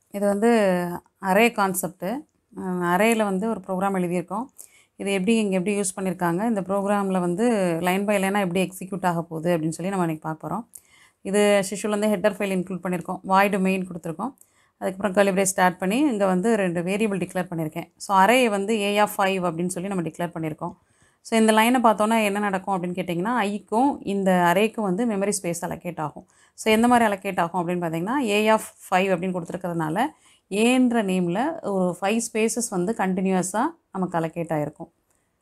இது வந்து array concept அரேயில் வந்து ஒரு ப்ரோக்ராம் எழுதியிருக்கோம் இது எப்படி இங்கே எப்படி யூஸ் பண்ணியிருக்காங்க இந்த ப்ரோக்ராமில் வந்து லைன் பை லைனாக எப்படி எக்ஸிக்யூட் ஆக போகுது அப்படின்னு சொல்லி நம்ம இன்றைக்கி பார்க்க போகிறோம் இது ஷிஷுவில் வந்து ஹெட்டர் ஃபைல் இன்க்ளூட் பண்ணியிருக்கோம் வாய்டு மெயின் கொடுத்துருக்கோம் அதுக்கப்புறம் கலிபிரே ஸ்டார்ட் பண்ணி இங்கே வந்து ரெண்டு வேரியபிள் டிக்ளேர் பண்ணியிருக்கேன் ஸோ அரே வந்து ஏ ஆஃப் ஃபைவ் அப்படின்னு சொல்லி நம்ம டிக்ளேர் பண்ணியிருக்கோம் ஸோ இந்த லைனை பார்த்தோன்னா என்ன நடக்கும் அப்படின்னு கேட்டிங்கன்னா ஐக்கும் இந்த அரேக்கும் வந்து மெமரி ஸ்பேஸ் அலோகேட் ஆகும் ஸோ எந்த மாதிரி அலோகேட் ஆகும் அப்படின்னு பார்த்தீங்கன்னா ஏ ஆஃப் ஃபைவ் அப்படின்னு கொடுத்துருக்கிறதுனால ஏன்ற நேமில் ஒரு ஃபைவ் ஸ்பேசஸ் வந்து கண்டினியூஸாக நமக்கு அலோகேட் ஆகிருக்கும்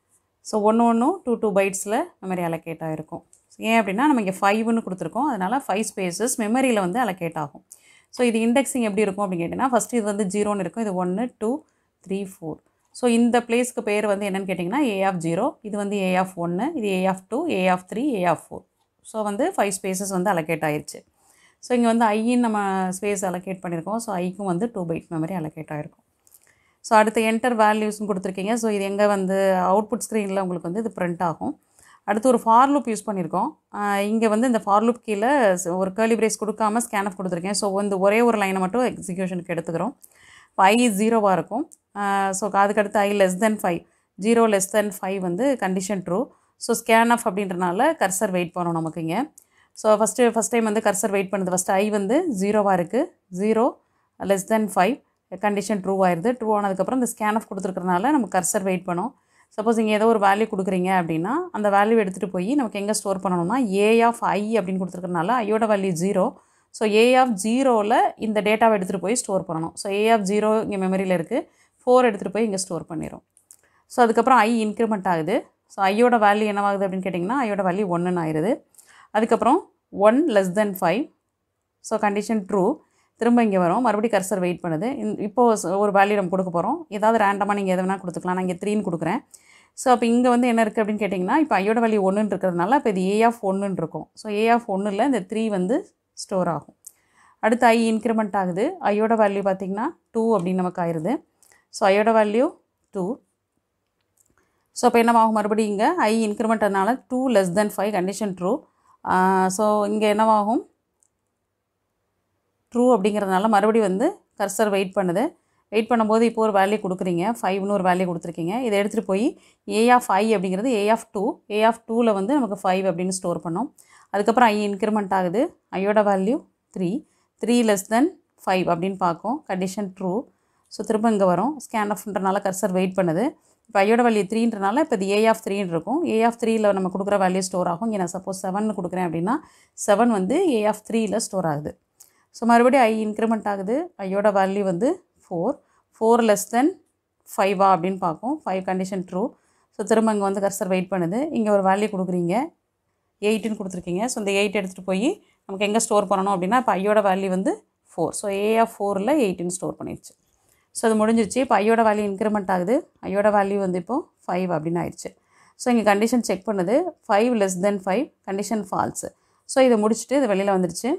ஸோ ஒன்று ஒன்றும் டூ டூ பைட்ஸில் மெமரி அலோகேட் ஆகிருக்கும் ஏன் அப்படின்னா நம்ம இங்கே ஃபைவ்னு கொடுத்துருக்கோம் அதனால் ஃபைவ் ஸ்பேசஸ் மெமரியில் வந்து அலோகேட் ஆகும் ஸோ இது இண்டெக்ஸிங் எப்படி இருக்கும் அப்படின்னு கேட்டிங்கன்னா ஃபஸ்ட்டு இது வந்து ஜீரோன்னு இருக்கும் இது ஒன்று டூ த்ரீ ஃபோர் ஸோ இந்த பிளேஸ்க்கு பேர் வந்து என்னென்னு கேட்டிங்கன்னா ஏ ஆஃப் ஜீரோ இது வந்து ஏ ஆஃப் ஒன்று இது A of two A of three A of four so வந்து ஃபைவ் ஸ்பேசஸ் வந்து அலோகேட் ஆயிருச்சு ஸோ இங்கே வந்து ஐயின் நம்ம ஸ்பேஸ் அலோகேட் பண்ணியிருக்கோம் ஸோ ஐக்கும் வந்து டூ பைட் மெமரி அலோகேட் ஆகிருக்கும் ஸோ அடுத்து என்டர் வேல்யூஸ்னு கொடுத்துருக்கீங்க ஸோ இது எங்கே வந்து அவுட்புட் ஸ்க்ரீனில் உங்களுக்கு வந்து இது பிரிண்ட் ஆகும் அடுத்து ஒரு ஃபார் லூப் யூஸ் பண்ணியிருக்கோம் இங்கே வந்து இந்த ஃபார் லூப் கீழே ஒரு கேர்லி பிரேஸ் கொடுக்காம ஸ்கேன் ஆஃப் கொடுத்துருக்கேன் ஸோ வந்து ஒரே ஒரு லைனை மட்டும் எக்ஸிக்யூஷனுக்கு எடுத்துக்கிறோம் இப்போ ஐ ஜீரோவாக இருக்கும் ஸோ அதுக்கடுத்து I less than five zero less than five வந்து condition true so scanf அப்படின்றனால கர்சர் வெயிட் பண்ணணும் நமக்கு இங்கே ஸோ ஃபஸ்ட்டு ஃபஸ்ட் டைம் வந்து கர்சர் வெயிட் பண்ணுது ஃபஸ்ட்டு ஐ வந்து ஜீரோவாக இருக்குது zero less than five condition true ஆயிடுது ட்ரூ ஆனதுக்கப்புறம் இந்த ஸ்கேன் ஆஃப் கொடுத்துருக்கறனால நம்ம கர்சர் வெயிட் பண்ணோம் சப்போஸ் இங்கே ஏதோ ஒரு வேல்யூ கொடுக்குறீங்க அப்படின்னா அந்த வேல்யூ எடுத்துகிட்டு போய் நமக்கு எங்கே ஸ்டோர் பண்ணணும்னா ஏ ஆஃப் ஐ அப்படின்னு கொடுத்துருக்கறனால ஐயோட value zero so A of ஜீரோவில் இந்த டேட்டாவை எடுத்துகிட்டு போய் ஸ்டோர் பண்ணணும் ஸோ ஏ ஆஃப் ஜீரோ இங்கே மெமரியில் இருக்குது ஃபோர் எடுத்துகிட்டு போய் இங்கே ஸ்டோர் பண்ணிடும் ஸோ அதுக்கப்புறம் ஐ இன்க்ரிமெண்ட் ஆகுது ஸோ ஐயோட வேல்யூ என்னவாகுது அப்படின்னு கேட்டிங்கன்னா ஐயோட வேல்யூ ஒன்றுன்னு ஆயிடுது அதுக்கப்புறம் one less than five so condition true திரும்ப இங்கே வரும் மறுபடியும் கர்சர் வெயிட் பண்ணுது இப்போது ஒரு வேல்யூ நம்ம கொடுக்க போகிறோம் ஏதாவது ரேண்டமாக நீங்கள் எது வேணால் கொடுத்துக்கலாம் நான் இங்கே த்ரீன்னு கொடுக்குறேன் ஸோ அப்போ இங்கே வந்து என்ன இருக்குது அப்படின்னு கேட்டிங்கன்னா இப்போ ஐயோட வேல்யூ ஒன்றுன்னு இருக்கிறதுனால இப்போ இது ஏ ஆஃப் ஒன்றுன்னு இருக்கும் ஸோ ஏ ஆஃப் ஒன்றில் இந்த த்ரீ வந்து ஸ்டோர் ஆகும் அடுத்து ஐ இன்க்ரிமெண்ட் ஆகுது ஐயோட வேல்யூ பார்த்திங்கன்னா டூ அப்படின்னு நமக்கு ஆயிடுது ஸோ ஐயோட வேல்யூ டூ ஸோ இப்போ என்னவாகும் மறுபடியும் இங்கே ஐ இன்க்ரிமெண்ட்னால two less than five condition true so இங்கே என்னவாகும் ட்ரூ அப்படிங்கிறதுனால மறுபடியும் வந்து கர்சர் வெயிட் பண்ணுது வெயிட் பண்ணும்போது இப்போ ஒரு வேல்யூ கொடுக்குறீங்க ஃபைவ்னு ஒரு வேல்யூ கொடுத்துருக்கீங்க இதை எடுத்துகிட்டு போய் ஏ ஆஃப் ஐ அப்படிங்கிறது A of two A of டூவில் வந்து நமக்கு ஃபைவ் அப்படின்னு ஸ்டோர் பண்ணோம் அதுக்கப்புறம் ஐ இன்க்ரிமெண்ட் ஆகுது ஐயோட value three three less than five அப்படின்னு பார்க்கும் கண்டிஷன் ட்ரூ ஸோ திரும்ப இங்கே வரும் ஸ்கேன் ஆஃப்ன்றனால கர்சர் வெயிட் பண்ணுது இப்போ ஐயோட வேல்யூ த்ரீன்றனால இப்போ இது ஏ ஆஃப் த்ரீன்னு இருக்கும் ஏ ஆஃப் த்ரீயில் நம்ம கொடுக்குற வேல்யூ ஸ்டோர் ஆகும் இங்கே நான் சப்போஸ் செவன் கொடுக்குறேன் அப்படின்னா செவன் வந்து ஏ ஆஃப் த்ரீயில் ஸ்டோர் ஆகுது ஸோ மறுபடியும் ஐ இன்க்ரிமெண்ட் ஆகுது ஐயோட வேல்யூ வந்து ஃபோர் ஃபோர் லெஸ் தென் ஃபைவா அப்படின்னு பார்க்கும் ஃபைவ் கண்டிஷன் ட்ரூ ஸோ திரும்ப இங்கே வந்து கர்சர் வெயிட் பண்ணுது இங்கே ஒரு வேல்யூ கொடுக்குறீங்க எயிட்டுன்னு கொடுத்துருக்கீங்க ஸோ இந்த எயிட் எடுத்துகிட்டு போய் நமக்கு எங்கே ஸ்டோர் பண்ணணும் அப்படின்னா இப்போ ஐயோட வேல்யூ வந்து ஃபோர் ஸோ ஏ ஆஃப் ஃபோரில் எயிட்டின்னு ஸ்டோர் பண்ணிடுச்சு ஸோ அது முடிஞ்சிருச்சு இப்போ ஐயோட வேல்யூ இன்க்ரிமெண்ட் ஆகுது ஐயோட வேல்யூ வந்து இப்போது ஃபைவ் அப்படின்னு ஆயிடுச்சு ஸோ இங்கே கண்டிஷன் செக் பண்ணுது five less than five condition false so இதை முடிச்சுட்டு இது வெளியில் வந்துடுச்சு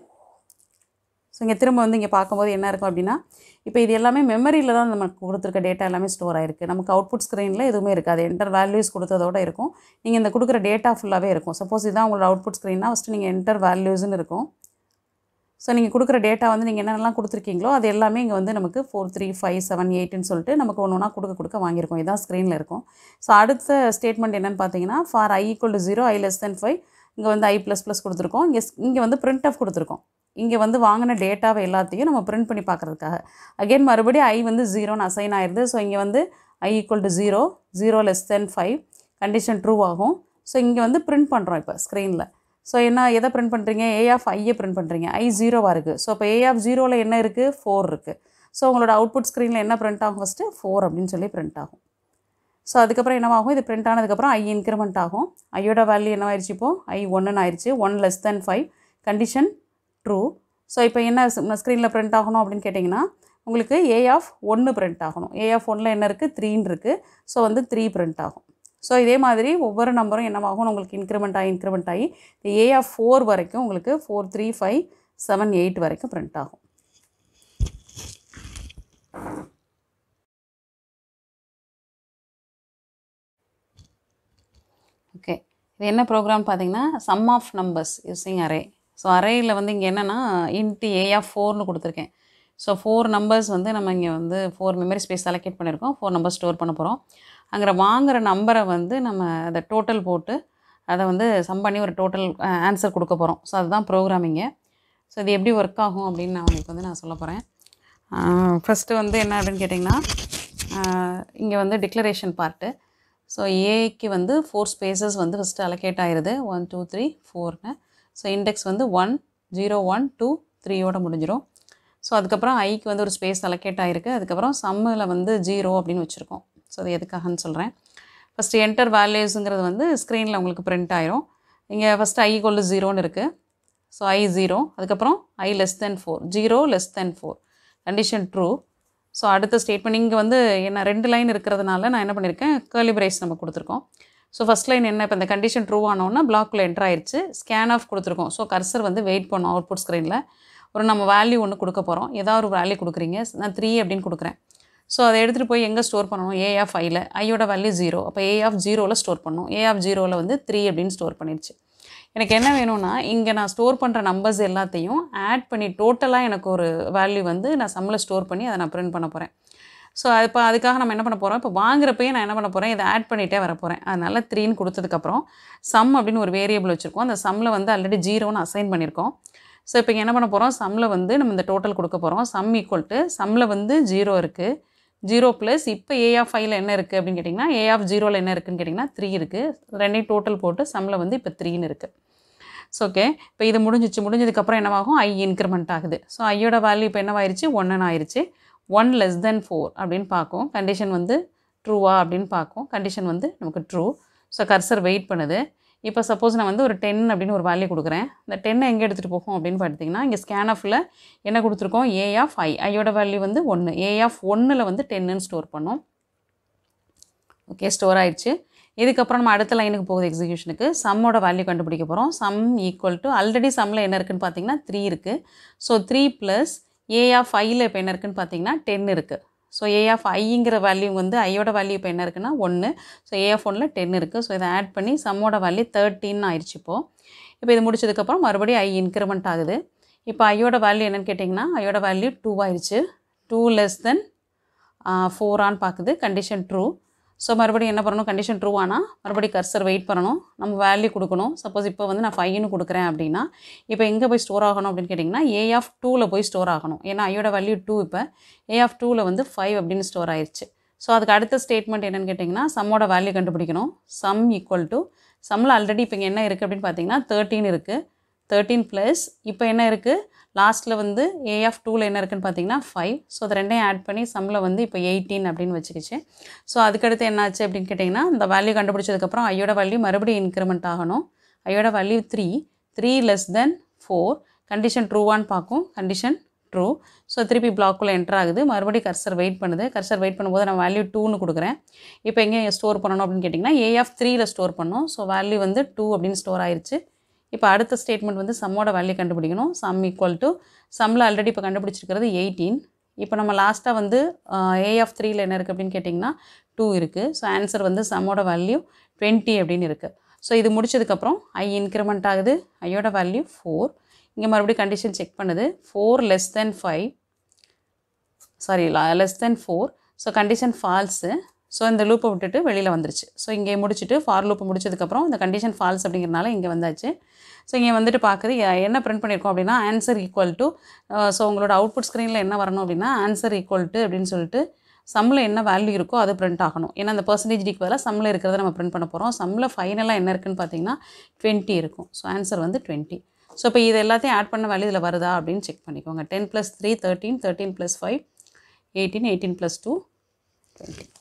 ஸோ இங்கே திரும்ப வந்து இங்கே பார்க்கும்போது என்ன இருக்கும் அப்படின்னா இப்போ இது எல்லாமே மெமரியில் தான் நமக்கு கொடுத்துருக்க டேட்டா எல்லாமே ஸ்டோர் ஆயிருக்கு நமக்கு அவுட்புட் ஸ்க்ரீனில் எதுவுமே இருக்காது என்டர் வேல்யூஸ் கொடுத்ததோட இருக்கும் நீங்கள் இந்த கொடுக்குற டேட்டா ஃபுல்லாகவே இருக்கும் சப்போஸ் இதுதான் உங்களோட அவுட்புட் ஸ்க்ரீன்னா ஃபஸ்ட்டு நீங்கள் என்டர் வேல்யூஸ்னு இருக்கும் ஸோ நீங்கள் கொடுக்குற டேட்டா வந்து நீங்கள் என்னென்னலாம் கொடுத்துருக்கீங்களோ அது எல்லாமே இங்கே வந்து நமக்கு ஃபோர் த்ரீ ஃபைவ் செவன் எயிட்னு சொல்லிட்டு நமக்கு ஒன்று ஒன்றா கொடுக்க கொடுக்க வாங்கியிருக்கோம் இதான் ஸ்க்ரீனில் இருக்கும் ஸோ அடுத்த ஸ்டேட்மெண்ட் என்னென்னு பார்த்தீங்கன்னா for i equal to zero i less than five இங்கே வந்து ஐ ப்ளஸ் ப்ளஸ் கொடுத்துருக்கோம் இங்கே இங்கே வந்து பிரிண்ட் ஆஃப் கொடுத்துருக்கோம் இங்கே வந்து வாங்கின டேட்டாவை எல்லாத்தையும் நம்ம பிரிண்ட் பண்ணி பார்க்குறதுக்காக அகைன் மறுபடியும் ஐ வந்து ஜீரோன்னு அசைன் ஆயிடுது ஸோ இங்கே வந்து i equal to zero zero less than five condition true ஆகும் ஸோ இங்கே வந்து பிரிண்ட் பண்ணுறோம் இப்போ ஸ்க்ரீனில் ஸோ என்ன எதை பிரிண்ட் பண்ணுறீங்க ஏ ஆஃப் ஐயை பிரிண்ட் பண்ணுறீங்க ஐ ஜீரோவாக இருக்குது ஸோ இப்போ ஏ ஆஃப் ஜீரோவில் என்ன இருக்குது ஃபோர் இருக்குது ஸோ உங்களோட அவுட்புட் ஸ்க்ரீனில் என்ன பிரிண்ட் ஆகும் ஃபஸ்ட்டு ஃபோர் அப்படின்னு சொல்லி பிரிண்ட் ஆகும் ஸோ அதுக்கப்புறம் என்னவாகும் இது பிரிண்ட் ஆனதுக்கப்புறம் ஐ இன்க்ரிமெண்ட் ஆகும் ஐயோட வேல்யூ என்னவாயிருச்சு இப்போது ஐ ஒன்றுன்னு ஆயிடுச்சு one less than five condition true so இப்போ என்ன ஸ்க்ரீனில் பிரிண்ட் ஆகணும் அப்படின்னு கேட்டிங்கன்னா உங்களுக்கு ஏ ஆஃப் ஒன்று பிரிண்ட் ஆகணும் ஏ ஆஃப் ஒன்றில் என்ன இருக்குது த்ரீன்னு இருக்குது ஸோ வந்து த்ரீ பிரிண்ட் ஆகும் ஸோ இதே மாதிரி ஒவ்வொரு நம்பரும் என்னவாகும் உங்களுக்கு இன்க்ரிமெண்ட் ஆகி இன்க்ரிமெண்ட் ஆகி ஏ ஆஃப் ஃபோர் வரைக்கும் உங்களுக்கு four three five seven eight வரைக்கும் பிரிண்ட் ஆகும் ஓகே இது என்ன ப்ரோக்ராம் பார்த்தீங்கன்னா sum of numbers using array so அரேயில் வந்து இங்கே என்னென்னா இன்ட்டு ஏ ஆஃப் ஃபோர்னு கொடுத்துருக்கேன் ஸோ ஃபோர் நம்பர்ஸ் வந்து நம்ம இங்கே வந்து ஃபோர் மெமரி ஸ்பேஸ் அலோகேட் பண்ணியிருக்கோம் ஃபோர் நம்பர் ஸ்டோர் பண்ண போகிறோம் அங்கே வாங்குகிற நம்பரை வந்து நம்ம அதை டோட்டல் போட்டு அதை வந்து சம் பண்ணி ஒரு டோட்டல் ஆன்சர் கொடுக்க போகிறோம் ஸோ அதுதான் ப்ரோக்ராமிங்கு ஸோ இது எப்படி ஒர்க் ஆகும் அப்படின்னு நான் உங்களுக்கு வந்து நான் சொல்ல போகிறேன் ஃபஸ்ட்டு வந்து என்ன அப்படின்னு கேட்டிங்கன்னா இங்கே வந்து டிக்ளரேஷன் பார்ட்டு ஸோ ஏக்கு வந்து ஃபோர் ஸ்பேசஸ் வந்து ஃபஸ்ட்டு அலோகேட் ஆயிடுது ஒன் டூ த்ரீ ஃபோர்னு ஸோ இண்டெக்ஸ் வந்து ஒன் ஜீரோ ஒன் டூ த்ரீயோட முடிஞ்சிடும் ஸோ அதுக்கப்புறம் ஐக்கு வந்து ஒரு ஸ்பேஸ் அலோகேட் ஆகிருக்கு அதுக்கப்புறம் சம்மில் வந்து ஜீரோ அப்படின்னு வச்சுருக்கோம் ஸோ அது எதுக்காகன்னு சொல்கிறேன் ஃபஸ்ட்டு என்டர் வேல்யூஸுங்கிறது வந்து ஸ்க்ரீனில் உங்களுக்கு பிரிண்ட் ஆயிரும் இங்கே ஃபஸ்ட்டு ஐ கொல்லு ஜீரோன்னு இருக்குது ஸோ ஐ ஜீரோ அதுக்கப்புறம் i less than four zero less than four condition true so அடுத்த ஸ்டேட்மெண்ட் இங்கே வந்து என்ன ரெண்டு லைன் இருக்கிறதுனால நான் என்ன பண்ணியிருக்கேன் கேர்லி பிரேஸ் நம்ம கொடுத்துருக்கோம் ஸோ ஃபஸ்ட் லைன் என்ன இப்போ இந்த கண்டிஷன் ட்ரூ ஆனோன்னா பிளாக்ல என்டர் ஆயிடுச்சு ஸ்கேன் ஆஃப் கொடுத்துருக்கோம் ஸோ கர்சர் வந்து வெயிட் பண்ணும் அவுட்புட் ஸ்க்ரீனில் ஒரு நம்ம வேல்யூ ஒன்று கொடுக்க போகிறோம் ஏதாவது ஒரு வேல்யூ கொடுக்குறீங்க நான் த்ரீ அப்படின்னு கொடுக்குறேன் ஸோ அதை எடுத்துகிட்டு போய் எங்கே ஸ்டோர் பண்ணணும் ஏ ஆஃப் ஐயில் ஐயோட வேல்யூ ஜீரோ அப்போ ஏ ஆஃப் ஜீரோவில் ஸ்டோர் பண்ணணும் ஏ ஆஃப் ஜீரோவில் வந்து த்ரீ அப்படின்னு ஸ்டோர் பண்ணிடுச்சு எனக்கு என்ன வேணும்னா இங்கே நான் ஸ்டோர் பண்ணுற நம்பர்ஸ் எல்லாத்தையும் ஆட் பண்ணி டோட்டலாக எனக்கு ஒரு வேல்யூ வந்து நான் சம்மில் ஸ்டோர் பண்ணி அதை நான் பிரிண்ட் பண்ண போகிறேன் ஸோ இப்போ அதுக்காக நம்ம என்ன பண்ண போகிறோம் இப்போ வாங்குறப்பயே நான் என்ன பண்ண போகிறேன் இதை ஆட் பண்ணிகிட்டே வர போகிறேன் அதனால் த்ரீன்னு கொடுத்ததுக்கப்புறம் சம் அப்படின்னு ஒரு வேரியபிள் வச்சுருக்கோம் அந்த சம்மில் வந்து ஆல்ரெடி ஜீரோன்னு அசைன் பண்ணியிருக்கோம் ஸோ இப்போ இங்கே என்ன பண்ண போகிறோம் சம்மில் வந்து நம்ம இந்த டோட்டல் கொடுக்க போகிறோம் சம் ஈக்குவல் டு சம்மில் வந்து ஜீரோ இருக்குது ஜீரோ ப்ளஸ் இப்போ ஏ ஆஃப் ஃபைவ்ல என்ன இருக்குது அப்படின்னு கேட்டிங்கன்னா ஏ ஆஃப் ஜீரோவில் என்ன இருக்குன்னு கேட்டிங்கன்னா த்ரீ இருக்குது ரெண்டையும் டோட்டல் போட்டு சம்மில் வந்து இப்போ த்ரீன்னு இருக்குது ஸோ ஓகே இப்போ இது முடிஞ்சிச்சு முடிஞ்சதுக்கப்புறம் என்னவாகும் ஐ இன்க்ரிமெண்ட் ஆகுது ஸோ ஐயோட வேல்யூ இப்போ என்னவாயிருச்சு ஒன்றுன்னு ஆயிடுச்சு ஒன் லெஸ் தென் ஃபோர் அப்படின்னு பார்க்கும் கண்டிஷன் வந்து ட்ரூவா அப்படின்னு பார்க்கும் கண்டிஷன் வந்து நமக்கு ட்ரூ ஸோ கர்சர் வெயிட் பண்ணுது இப்போ சப்போஸ் நான் வந்து ஒரு டென் அப்படின்னு ஒரு வேல்யூ கொடுக்குறேன் இந்த டென்னை எங்கே எடுத்துகிட்டு போகும் அப்படின்னு பார்த்தீங்கன்னா இங்கே ஸ்கேன் ஆஃபில் என்ன கொடுத்துருக்கோம் ஏ ஆஃப் ஐ ஐயோட வேல்யூ வந்து ஒன்று ஏ ஆஃப் ஒன்றில் வந்து டென்னுன்னு ஸ்டோர் பண்ணோம் ஓகே ஸ்டோர் ஆயிடுச்சு இதுக்கப்புறம் நம்ம அடுத்த லைனுக்கு போகுது எக்ஸிக்யூஷனுக்கு சம்மோட வேல்யூ கண்டுபிடிக்க போகிறோம் சம் ஈக்குவல் டு ஆல்ரெடி சம்மில் என்ன இருக்குன்னு பார்த்தீங்கன்னா த்ரீ இருக்குது so three plus a of ஐயில் இப்போ என்ன இருக்குன்னு பார்த்தீங்கன்னா டென் இருக்குது ஸோ ஏ ஆஃப் ஐங்கிற வேல்யூ வந்து ஐயோட வேல்யூ இப்போ என்ன இருக்குன்னா ஒன்று ஸோ ஏ ஆஃப் ஒன்னில் டென் இருக்குது ஸோ இதை ஆட் பண்ணி சம்மோட வேல்யூ தேர்ட்டின்னு ஆயிடுச்சு இப்போது இப்போ இது முடிச்சதுக்கப்புறம் மறுபடியும் ஐ இன்க்ரிமெண்ட் ஆகுது இப்போ ஐயோட வேல்யூ என்னென்னு கேட்டிங்கன்னா ஐயோட வேல்யூ டூ ஆயிடுச்சு டூ லெஸ் தென் ஃபோரான்னு பார்க்குது கண்டிஷன் ட்ரூ ஸோ மறுபடியும் என்ன பண்ணணும் கண்டிஷன் ட்ரூ ஆனால் மறுபடியும் கர்சர் வெயிட் பண்ணணும் நம்ம வேல்யூ கொடுக்கணும் சப்போஸ் இப்போ வந்து நான் ஃபைவ்னு கொடுக்குறேன் அப்படின்னா இப்போ எங்கே போய் ஸ்டோர் ஆகணும் அப்படின்னு கேட்டிங்கன்னா ஏ ஆஃப் டூவில் போய் ஸ்டோர் ஆகணும் ஏன்னா ஐயோட வேல்யூ டூ இப்போ ஏ ஆஃப் டூவில் வந்து ஃபைவ் அப்படின்னு ஸ்டோர் ஆயிடுச்சு ஸோ அதுக்கு அடுத்த ஸ்டேட்மெண்ட் என்னென்னு கேட்டிங்கன்னா சம்மோட வேல்யூ கண்டுபிடிக்கணும் சம் ஈக்குவல் டு சம்மில் ஆல்ரெடி இப்போ இங்கே என்ன இருக்குது அப்படின்னு பார்த்தீங்கன்னா தேர்ட்டின் இருக்குது தேர்ட்டீன் ப்ளஸ் இப்போ என்ன இருக்குது லாஸ்ட்டில் வந்து ஏ ஆஃப் டூவில் என்ன இருக்குன்னு பார்த்தீங்கன்னா ஃபைவ் ஸோ அது ரெண்டையும் ஆட் பண்ணி சம்மில் வந்து இப்போ எயிட்டீன் அப்படின்னு வச்சுக்கிச்சு ஸோ அதுக்கடுத்து என்னாச்சு அப்படின்னு கேட்டிங்கன்னா இந்த வேல்யூ கண்டுபிடிச்சதுக்கப்புறம் ஐயோட வேல்யூ மறுபடியும் இன்க்ரிமெண்ட் ஆகணும் ஐயோட value three three less than four condition ட்ரூவான்னு பார்க்கும் கண்டிஷன் ட்ரூ ஸோ திருப்பி பிளாக்குள்ளே என்டர் ஆகுது மறுபடியும் கர்சர் வெயிட் பண்ணுது கர்சர் வெயிட் பண்ணும்போது நான் வேல்யூ டூன்னு கொடுக்குறேன் இப்போ எங்கே ஸ்டோர் பண்ணணும் அப்படின்னு கேட்டிங்கன்னா ஏ ஆஃப் த்ரீயில் ஸ்டோர் பண்ணோம் ஸோ வேல்யூ வந்து டூ அப்படின்னு ஸ்டோர் ஆயிடுச்சு இப்போ அடுத்த ஸ்டேட்மெண்ட் வந்து சம்மோட வேல்யூ கண்டுபிடிக்கணும் சம் ஈக்குவல் டு சம்மில் ஆல்ரெடி இப்போ கண்டுபிடிச்சிருக்கிறது எயிட்டீன் இப்போ நம்ம லாஸ்ட்டாக வந்து ஏ ஆஃப் த்ரீயில் என்ன இருக்குது அப்படின்னு கேட்டிங்கன்னா டூ இருக்குது ஸோ ஆன்சர் வந்து சம்மோட வேல்யூ டுவெண்ட்டி அப்படின்னு இருக்குது ஸோ இது முடிச்சதுக்கப்புறம் ஐ இன்க்ரிமெண்ட் ஆகுது ஐயோட வேல்யூ ஃபோர் இங்கே மறுபடியும் கண்டிஷன் செக் பண்ணுது four less than five sorry less than four so condition false so இந்த லூப்பை விட்டுட்டு வெளியில் வந்துருச்சு ஸோ இங்கே முடிச்சுட்டு ஃபார் லூப்பை முடிச்சதுக்கப்புறம் இந்த கண்டிஷன் ஃபால்ஸ் அப்படிங்கிறனால இங்கே வந்தாச்சு ஸோ இங்கே வந்துட்டு பார்க்குது எ- என்ன பிரிண்ட் பண்ணியிருக்கோம் அப்படின்னா ஆன்சர் ஈக்குவல் டு ஸோ உங்களோட அவுட்புட் ஸ்க்ரீனில் என்ன வரணும் அப்படின்னா ஆன்சர் ஈக்குவல் டு அப்படின்னு சொல்லிட்டு சம்மில் என்ன வேல்யூ இருக்கோ அது பிரிண்ட் ஆகணும் ஏன்னா அந்த பர்சன்டேஜ் டிக்கு பதிலாக சம்மில் இருக்கிறத நம்ம பிரிண்ட் பண்ண போகிறோம் சம்மில் ஃபைனலாக என்ன இருக்குன்னு பார்த்தீங்கன்னா டுவெண்ட்டி இருக்கும் ஸோ ஆன்சர் வந்து டுவெண்ட்டி ஸோ இப்போ இது எல்லாத்தையும் ஆட் பண்ண வேல்யூ இதில் வருதா அப்படின்னு செக் பண்ணிக்கோங்க ten plus three thirteen thirteen plus five eighteen eighteen plus two twenty